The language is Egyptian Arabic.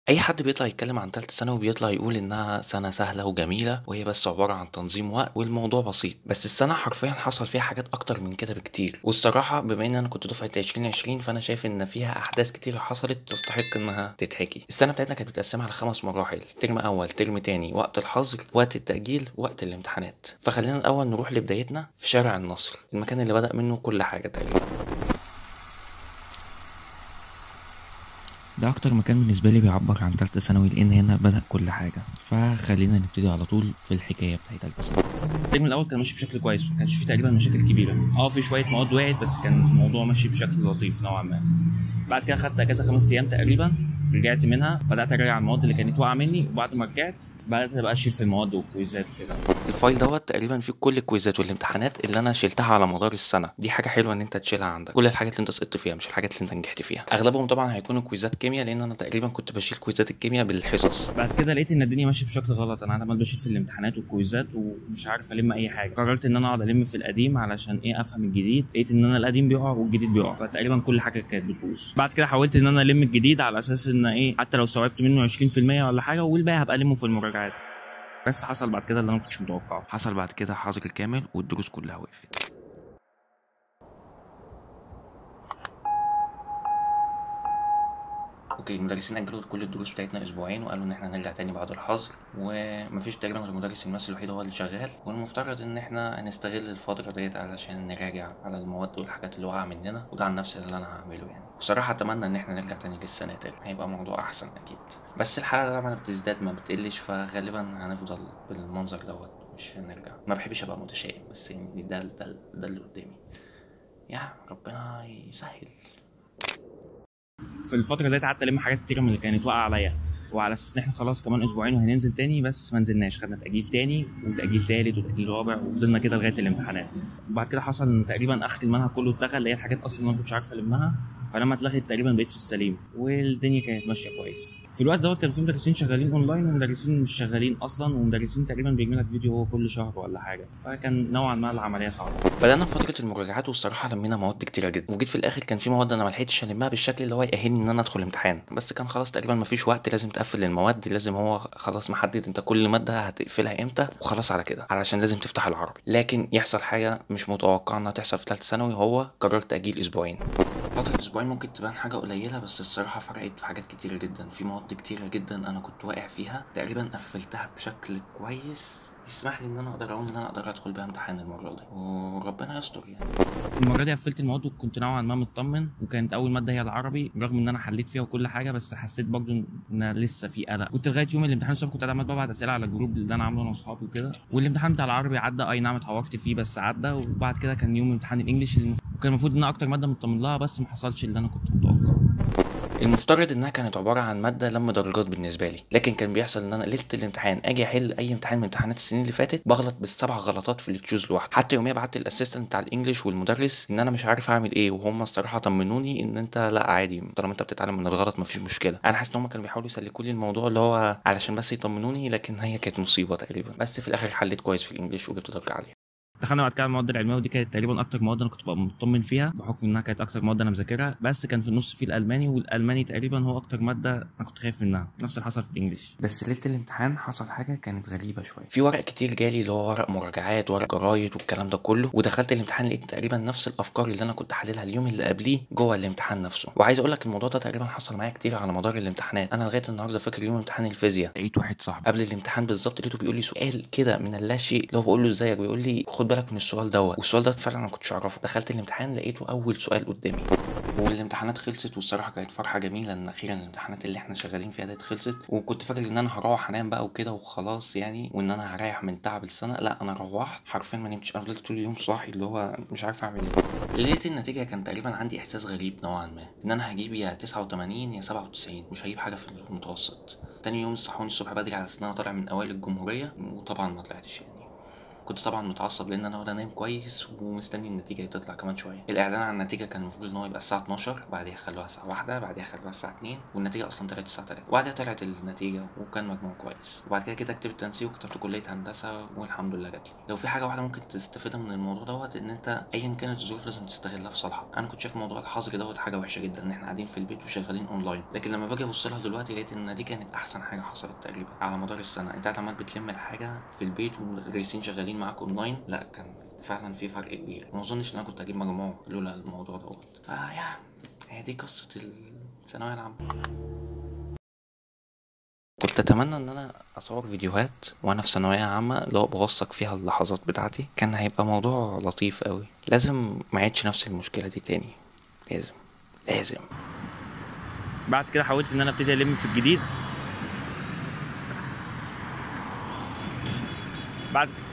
اي حد بيطلع يتكلم عن ثالثه ثانوي بيطلع يقول انها سنه سهله وجميله وهي بس عباره عن تنظيم وقت والموضوع بسيط بس السنه حرفيا حصل فيها حاجات اكتر من كده بكتير والصراحه بما ان انا كنت دفعه 2020 فانا شايف ان فيها احداث كتير حصلت تستحق انها تتحكي السنه بتاعتنا كانت متقسمه على خمس مراحل ترم اول ترم تاني وقت الحظر وقت التاجيل وقت الامتحانات فخلينا الاول نروح لبدايتنا في شارع النصر المكان اللي بدا منه كل حاجه تقريبا ده اكتر مكان بالنسبه لي بيعبر عن تالتة ثانوي لان هنا بدا كل حاجه فخلينا نبتدي على طول في الحكايه بتاعت تالتة ثانوي الترم الاول كان ماشي بشكل كويس ما كانش فيه تقريبا مشاكل كبيره اه في شويه مواد وقعت بس كان الموضوع ماشي بشكل لطيف نوعا ما بعد كده خدت اجازه خمس ايام تقريبا رجعت منها بدات اراجع المواد اللي كانت واقعه مني وبعد ما رجعت بدات بقى اشيل في المواد والكويزات وكده الفايل دوت تقريبا فيه كل الكويزات والامتحانات اللي انا شلتها على مدار السنه دي حاجه حلوه ان انت تشيلها عندك كل الحاجات اللي انت سقطت فيها مش الحاجات اللي انت نجحت فيها اغلبهم طبعا هيكونوا كويزات كيمياء لان انا تقريبا كنت بشيل كويزات الكيمياء بالحصص بعد كده لقيت ان الدنيا ماشيه بشكل غلط انا عمال بشيل في الامتحانات والكويزات ومش عارف الم اي حاجه قررت ان انا اقعد الم في القديم علشان ايه افهم الجديد لقيت ان انا القديم بيقع والجديد بيقع فتقريبا كل حاجه كانت بتبوظ بعد كده حاولت ان انا الم الجديد على اساس ان ايه حتى لو استوعبت منه 20% ولا حاجه والباقي هبقى المه في المراجعات بس حصل بعد كده اللي انا ما كنتش متوقعه حصل بعد كده حظر كامل والدروس كلها وقفت اوكي المدرسين اجلوا كل الدروس بتاعتنا اسبوعين وقالوا ان احنا هنرجع تاني بعد الحظر ومفيش تقريبا غير مدرس الماس الوحيد هو اللي شغال والمفترض ان احنا هنستغل الفتره ديت علشان نراجع على المواد والحاجات اللي واقعه مننا وده عن نفسي اللي انا هعمله يعني بصراحه اتمنى ان احنا نرجع تاني للسنه تاني هيبقى موضوع احسن اكيد بس الحاله طبعا بتزداد ما بتقلش فغالبا هنفضل بالمنظر دوت مش هنرجع ما بحبش ابقى متشائم بس يعني ده ده ده اللي قدامي يا ربنا يسهل في الفترة ديت قعدت ألم حاجات كتيرة من اللي كانت واقعة عليا وعلى اساس ان احنا خلاص كمان اسبوعين وهننزل تاني بس ما نزلناش خدنا تاجيل تاني وتاجيل تالت وتاجيل رابع وفضلنا كده لغايه الامتحانات وبعد كده حصل ان تقريبا اخر المنهج كله اتلغى اللي هي الحاجات اصلا اللي انا ما كنتش عارف المها فلما اتلغت تقريبا بقيت في السليم والدنيا كانت ماشيه كويس في الوقت دوت كان في مدرسين شغالين اونلاين ومدرسين مش شغالين اصلا ومدرسين تقريبا بيجي لك فيديو هو كل شهر ولا حاجه فكان نوعا ما العمليه صعبه بدانا في فتره المراجعات والصراحه لمينا مواد كتيره جدا وجيت في الاخر كان في مواد انا ما لحقتش المها بالشكل اللي هو يأهلني ان انا ادخل امتحان بس كان خلاص تقريبا ما فيش وقت لازم تقفل المواد لازم هو خلاص محدد انت كل ماده هتقفلها امتى وخلاص على كده علشان لازم تفتح العربي لكن يحصل حاجه مش متوقعه انها تحصل في ثالثه ثانوي هو قررت تاجيل اسبوعين فترة أسبوعين ممكن تبان حاجة قليلة بس الصراحة فرقت في حاجات كتيرة جدا في مواد كتيرة جدا أنا كنت واقع فيها تقريبا قفلتها بشكل كويس يسمح لي إن أنا أقدر أقول إن أنا أقدر أدخل بيها امتحان المرة دي وربنا يستر يعني المرة دي قفلت المواد وكنت نوعا ما مطمن وكانت أول مادة هي العربي رغم إن أنا حليت فيها وكل حاجة بس حسيت برضه إن لسه في قلق كنت لغاية يوم الامتحان الصبح كنت عمال ببعت أسئلة على الجروب اللي أنا عامله أنا وأصحابي وكده والامتحان بتاع العربي عدى أي نعم اتعورت فيه بس عدى وبعد كده كان يوم امتحان الإنجليش اللي وكان المفروض إن أكتر مادة مطمن لها بس ما حصلش اللي أنا كنت متوقعه المفترض انها كانت عباره عن ماده لم درجات بالنسبه لي لكن كان بيحصل ان انا ليله الامتحان اجي احل اي امتحان من امتحانات السنين اللي فاتت بغلط بالسبع غلطات في التشوز لوحده حتى يوميا بعت الاسيستنت بتاع الانجليش والمدرس ان انا مش عارف اعمل ايه وهم الصراحه طمنوني ان انت لا عادي طالما انت بتتعلم من الغلط مفيش مشكله انا حاسس ان هم كانوا بيحاولوا يسلكوا لي الموضوع اللي هو علشان بس يطمنوني لكن هي كانت مصيبه تقريبا بس في الاخر حليت كويس في الانجليش وجبت درجه عاليه دخلنا بعد كده المواد العلميه ودي كانت تقريبا اكتر مواد انا كنت ببقى مطمن فيها بحكم انها كانت اكتر مواد انا مذاكرها بس كان في النص في الالماني والالماني تقريبا هو اكتر ماده انا كنت خايف منها نفس اللي حصل في الانجليش بس ليله الامتحان حصل حاجه كانت غريبه شويه في ورق كتير جالي اللي هو ورق مراجعات ورق جرايد والكلام ده كله ودخلت الامتحان لقيت تقريبا نفس الافكار اللي انا كنت حللها اليوم اللي قبليه جوه الامتحان نفسه وعايز اقول لك الموضوع ده تقريبا حصل معايا كتير على مدار الامتحانات انا لغايه النهارده فاكر يوم امتحان الفيزياء لقيت واحد صاحبي قبل الامتحان بالظبط لقيته بيقول لي سؤال كده من اللا شيء اللي هو بقول له ازيك بيقول لي خد بالك من السؤال دوت والسؤال ده فعلا انا ما كنتش اعرفه دخلت الامتحان لقيته اول سؤال قدامي والامتحانات خلصت والصراحه كانت فرحه جميله ان اخيرا الامتحانات اللي احنا شغالين فيها ديت خلصت وكنت فاكر ان انا هروح انام بقى وكده وخلاص يعني وان انا هريح من تعب السنه لا انا روحت حرفيا ما نمتش انا فضلت طول اليوم صاحي اللي هو مش عارف اعمل ايه لقيت النتيجه كان تقريبا عندي احساس غريب نوعا ما ان انا هجيب يا 89 يا 97 مش هجيب حاجه في المتوسط تاني يوم صحوني الصبح بدري على اساس ان انا طالع من اوائل الجمهوريه وطبعا ما طلعتش يعني كنت طبعا متعصب لان انا ولا نايم كويس ومستني النتيجه تطلع كمان شويه الاعلان عن النتيجه كان المفروض ان هو يبقى الساعه 12 بعدها خلوها الساعه 1 بعدها خلوها الساعه 2 والنتيجه اصلا طلعت الساعه 3 وبعدها طلعت النتيجه وكان مجموع كويس وبعد كده كده كتبت تنسيق وكتبت كليه هندسه والحمد لله جات لي لو في حاجه واحده ممكن تستفيدها من الموضوع دوت ان انت ايا كانت الظروف لازم تستغلها في صالحك انا كنت شايف موضوع الحظر دوت حاجه وحشه جدا ان احنا قاعدين في البيت وشغالين اونلاين لكن لما باجي ابص لها دلوقتي لقيت ان دي كانت احسن حاجه حصلت تقريبا على مدار السنه انت قاعد عمال بتلم الحاجه في البيت والمدرسين شغالين معاك اونلاين لا كان فعلا في فرق كبير ما اظنش ان انا كنت هجيب مجموع لولا الموضوع دوت فيا هي دي قصه الثانويه العامه كنت اتمنى ان انا اصور فيديوهات وانا في ثانويه عامه اللي هو بوثق فيها اللحظات بتاعتي كان هيبقى موضوع لطيف قوي لازم ما يعيدش نفس المشكله دي تاني لازم لازم بعد كده حاولت ان انا ابتدي الم في الجديد بعد